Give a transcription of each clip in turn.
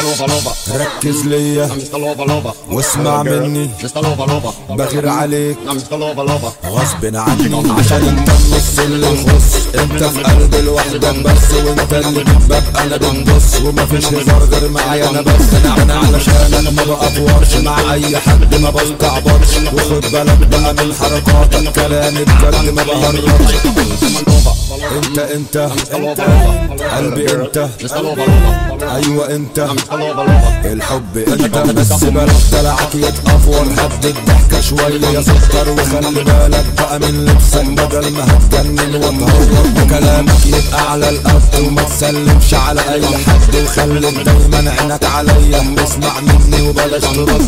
ركز ليا واسمع مني بغير عليك غصب عني عشان انت النص اللي يخص انت في قلب لوحدك بس وانت اللي ببقى انا بنبص ومفيش هزار غير معايا انا بس انا انا علشان انا ما بقفورش مع اي حد ما بستعبطش وخد بالك بقى من حركاتك كلامي بجد ما بهرجش انت انت انت قلبي انت ايوه انت الحب انت بس بلاش دلعك يتقفور هد الضحكة شوية يا سكر وخلي بالك بقى من لبسك بدل ما هتجنن وتهور وكلامك يبقى على القد وما تسلمش على اي حد وخلي دايما عينك عليا اسمع مني وبلاش ترد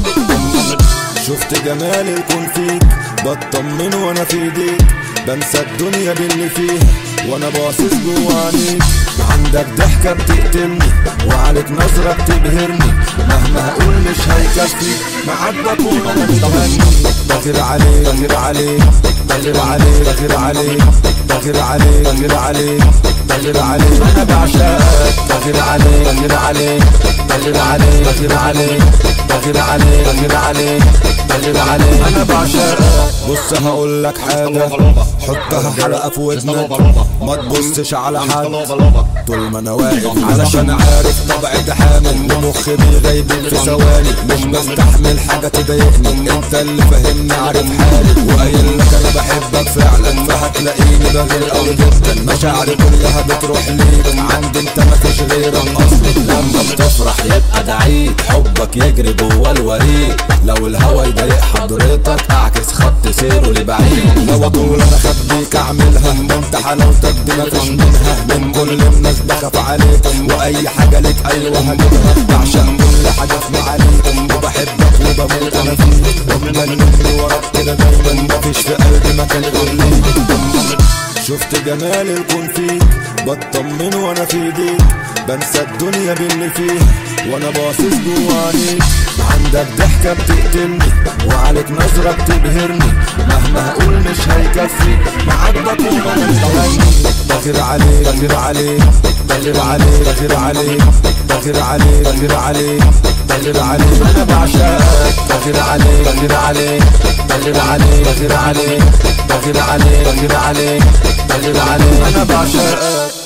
شفت جمال الكون فيك بطمن وانا في ايديك بنسى الدنيا باللي فيها وانا باصص جوا عينيك عندك ضحكة بتقتلني وعليك نظرة بتبهرني مهما هقول مش هيكفي معاك بكون انا متهني بغير عليك بغير عليك بغير عليك بغير عليك بغير عليك بغير عليك بغير عليك انا بعشقك بغير عليك بغير عليك بغير عليك بغير عليك بغير عليك بغير عليك بغير عليك انا بعشقك بص هقول لك حاجة حطها حلقة في ودنك ما تبصش على حد طول ما انا واقف علشان عارف طبعي ده حامل ومخي بيغيبك في ثواني مش بستحمل حاجة تضايقني انت اللي فاهمني عارف حالي وقايل لك انا بحبك فعلا فهتلاقيني بغير قوي جدا مشاعري كلها بتروح ليك عندي انت مفيش غيرك اصلا لما بتفرح يبقى ده عيد حبك يجري جوا الوريد لو الهوى يضايق حضرتك اعكس خط سيره لبعيد لو طول انا خبيك اعملها ده انت حلاوتك دي مفيش منها من كل الناس بخاف عليك واي حاجه ليك ايوه هجيبها بعشق كل حاجه في معاليك وبحبك وبموت انا فيك ومجنن وراك كده دايما مفيش في قلبي مكان غير ليك شفت جمال الكون فيك بطمن وانا في ايديك بنسى الدنيا باللي فيها وانا باصص جوا عينيك عندك ضحكة بتقتلني وعليك نظرة بتبهرني مهما هقول مش هيكفي معاك بكون انا مستغني بغير عليك بغير عليك بغير عليك بغير عليك بغير عليك بغير عليك بغير عليك انا بعشقك بغير عليك بغير عليك بغير عليك بغير عليك بغير عليك بغير عليك بغير عليك انا بعشقك